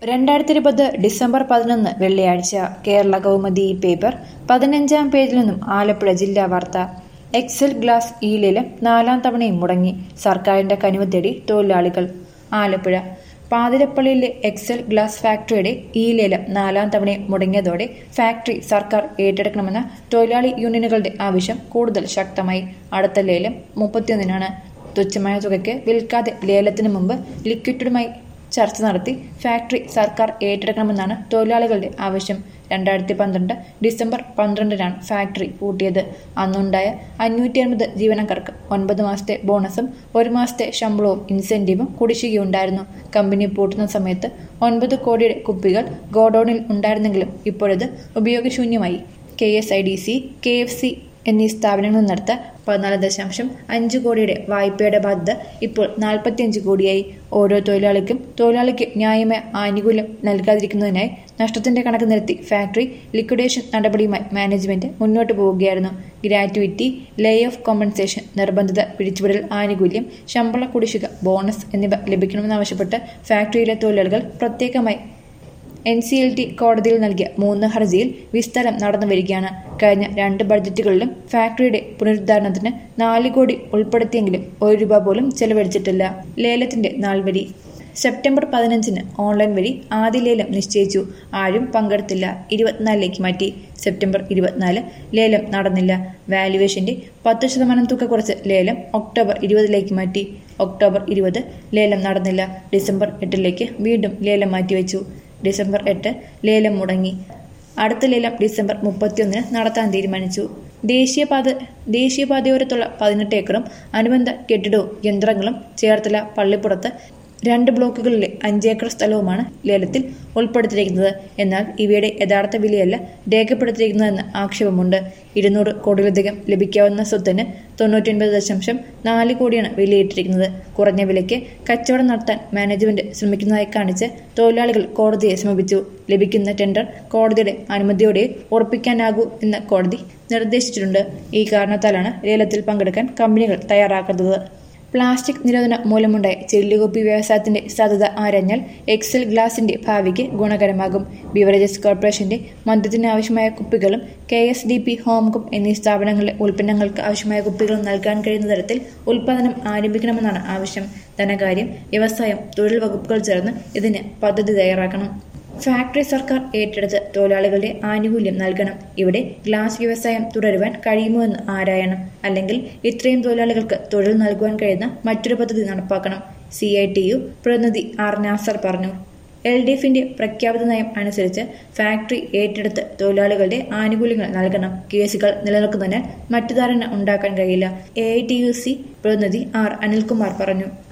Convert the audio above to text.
രണ്ടായിരത്തി ഇരുപത് ഡിസംബർ പതിനൊന്ന് വെള്ളിയാഴ്ച കേരള കൗമുദി പേപ്പർ പതിനഞ്ചാം പേജിൽ നിന്നും ആലപ്പുഴ ജില്ലാ വാർത്ത എക്സൽ ഗ്ലാസ് ഈ ലേലം നാലാം തവണയും മുടങ്ങി സർക്കാരിന്റെ കനിവ് തേടി തൊഴിലാളികൾ ആലപ്പുഴ പാതിരപ്പള്ളിയിലെ എക്സൽ ഗ്ലാസ് ഫാക്ടറിയുടെ ഈ ലേലം നാലാം തവണയും മുടങ്ങിയതോടെ ഫാക്ടറി സർക്കാർ ഏറ്റെടുക്കണമെന്ന തൊഴിലാളി യൂണിയനുകളുടെ ആവശ്യം കൂടുതൽ ശക്തമായി അടുത്ത ലേലം മുപ്പത്തിയൊന്നിനാണ് തുച്ഛമായ തുകയ്ക്ക് വിൽക്കാതെ ലേലത്തിന് മുമ്പ് ലിക്വിഡുമായി ചർച്ച നടത്തി ഫാക്ടറി സർക്കാർ ഏറ്റെടുക്കണമെന്നാണ് തൊഴിലാളികളുടെ ആവശ്യം രണ്ടായിരത്തി പന്ത്രണ്ട് ഡിസംബർ പന്ത്രണ്ടിനാണ് ഫാക്ടറി പൂട്ടിയത് അന്നുണ്ടായ അഞ്ഞൂറ്റി അൻപത് ജീവനക്കാർക്ക് ഒൻപത് മാസത്തെ ബോണസും ഒരു മാസത്തെ ശമ്പളവും ഇൻസെന്റീവും കുടിശ്ശികയുണ്ടായിരുന്നു കമ്പനി പൂട്ടുന്ന സമയത്ത് ഒൻപത് കോടിയുടെ കുപ്പികൾ ഗോഡൌണിൽ ഉണ്ടായിരുന്നെങ്കിലും ഇപ്പോഴത് ഉപയോഗശൂന്യമായി K S I D C K F C എന്നീ സ്ഥാപനങ്ങളിൽ നടത്ത പതിനാല് ദശാംശം അഞ്ച് കോടിയുടെ വായ്പയുടെ ബാധ്യത ഇപ്പോൾ നാൽപ്പത്തിയഞ്ച് കോടിയായി ഓരോ തൊഴിലാളിക്കും തൊഴിലാളിക്ക് ന്യായമായ ആനുകൂല്യം നൽകാതിരിക്കുന്നതിനായി നഷ്ടത്തിന്റെ കണക്ക് നിരത്തി ഫാക്ടറി ലിക്വിഡേഷൻ നടപടിയുമായി മാനേജ്മെന്റ് മുന്നോട്ട് പോവുകയായിരുന്നു ഗ്രാറ്റുവിറ്റി ലേ ഓഫ് കോമ്പൻസേഷൻ നിർബന്ധിത പിരിച്ചുവിടൽ ആനുകൂല്യം ശമ്പള കുടിശ്ശിക ബോണസ് എന്നിവ ലഭിക്കണമെന്നാവശ്യപ്പെട്ട് ഫാക്ടറിയിലെ തൊഴിലാളികൾ പ്രത്യേകമായി എൻ സി എൽ ടി കോടതിയിൽ നൽകിയ മൂന്ന് ഹർജിയിൽ വിസ്താരം നടന്നു വരികയാണ് കഴിഞ്ഞ രണ്ട് ബഡ്ജറ്റുകളിലും ഫാക്ടറിയുടെ പുനരുദ്ധാരണത്തിന് നാല് കോടി ഉൾപ്പെടുത്തിയെങ്കിലും ഒരു രൂപ പോലും ചെലവഴിച്ചിട്ടില്ല ലേലത്തിന്റെ നാൾ വരി സെപ്റ്റംബർ പതിനഞ്ചിന് ഓൺലൈൻ വഴി ആദ്യ ലേലം നിശ്ചയിച്ചു ആരും പങ്കെടുത്തില്ല ഇരുപത്തിനാലിലേക്ക് മാറ്റി സെപ്റ്റംബർ ഇരുപത്തിനാല് ലേലം നടന്നില്ല വാല്യുവേഷന്റെ പത്ത് ശതമാനം തുക കുറച്ച് ലേലം ഒക്ടോബർ ഇരുപതിലേക്ക് മാറ്റി ഒക്ടോബർ ഇരുപത് ലേലം നടന്നില്ല ഡിസംബർ എട്ടിലേക്ക് വീണ്ടും ലേലം മാറ്റിവെച്ചു ഡിസംബർ എട്ട് ലേലം മുടങ്ങി അടുത്ത ലേലം ഡിസംബർ മുപ്പത്തിയൊന്നിന് നടത്താൻ തീരുമാനിച്ചു ദേശീയപാത ദേശീയപാതയോരത്തുള്ള പതിനെട്ട് ഏക്കറും അനുബന്ധ കെട്ടിടവും യന്ത്രങ്ങളും ചേർത്തല പള്ളിപ്പുറത്ത് രണ്ട് ബ്ലോക്കുകളിലെ അഞ്ചേക്കർ സ്ഥലവുമാണ് ലേലത്തിൽ ഉൾപ്പെടുത്തിയിരിക്കുന്നത് എന്നാൽ ഇവയുടെ യഥാർത്ഥ വിലയല്ല രേഖപ്പെടുത്തിയിരിക്കുന്നതെന്ന് ആക്ഷേപമുണ്ട് ഇരുന്നൂറ് കോടിയിലധികം ലഭിക്കാവുന്ന സ്വത്തിന് തൊണ്ണൂറ്റൊൻപത് ദശാംശം നാല് കോടിയാണ് വിലയിട്ടിരിക്കുന്നത് കുറഞ്ഞ വിലയ്ക്ക് കച്ചവടം നടത്താൻ മാനേജ്മെന്റ് ശ്രമിക്കുന്നതായി കാണിച്ച് തൊഴിലാളികൾ കോടതിയെ സമീപിച്ചു ലഭിക്കുന്ന ടെൻഡർ കോടതിയുടെ അനുമതിയോടെ ഉറപ്പിക്കാനാകൂ എന്ന് കോടതി നിർദ്ദേശിച്ചിട്ടുണ്ട് ഈ കാരണത്താലാണ് ലേലത്തിൽ പങ്കെടുക്കാൻ കമ്പനികൾ തയ്യാറാക്കുന്നത് പ്ലാസ്റ്റിക് നിരോധനം മൂലമുണ്ടായ ചെല്ലുകുപ്പി വ്യവസായത്തിന്റെ സാധ്യത ആരഞ്ഞാൽ എക്സൽ ഗ്ലാസിന്റെ ഭാവിക്ക് ഗുണകരമാകും ബിവറേജസ് കോർപ്പറേഷന്റെ മദ്യത്തിന് ആവശ്യമായ കുപ്പികളും കെ എസ് ഡി പി ഹോംകും എന്നീ സ്ഥാപനങ്ങളിലെ ഉൽപ്പന്നങ്ങൾക്ക് ആവശ്യമായ കുപ്പികളും നൽകാൻ കഴിയുന്ന തരത്തിൽ ഉൽപാദനം ആരംഭിക്കണമെന്നാണ് ആവശ്യം ധനകാര്യം വ്യവസായം തൊഴിൽ വകുപ്പുകൾ ചേർന്ന് ഇതിന് പദ്ധതി തയ്യാറാക്കണം ഫാക്ടറി സർക്കാർ ഏറ്റെടുത്ത് തൊഴിലാളികളുടെ ആനുകൂല്യം നൽകണം ഇവിടെ ഗ്ലാസ് വ്യവസായം തുടരുവാൻ കഴിയുമോ എന്ന് ആരായണം അല്ലെങ്കിൽ ഇത്രയും തൊഴിലാളികൾക്ക് തൊഴിൽ നൽകുവാൻ കഴിയുന്ന മറ്റൊരു പദ്ധതി നടപ്പാക്കണം സി ഐ ടി യു പ്രതിനിധി ആർ നാസർ പറഞ്ഞു എൽ ഡി എഫിന്റെ പ്രഖ്യാപിത നയം അനുസരിച്ച് ഫാക്ടറി ഏറ്റെടുത്ത് തൊഴിലാളികളുടെ ആനുകൂല്യങ്ങൾ നൽകണം കേസുകൾ നിലനിൽക്കുന്നതിനാൽ മറ്റു ധാരണ ഉണ്ടാക്കാൻ കഴിയില്ല A I T U C പ്രതിനിധി ആർ അനിൽകുമാർ പറഞ്ഞു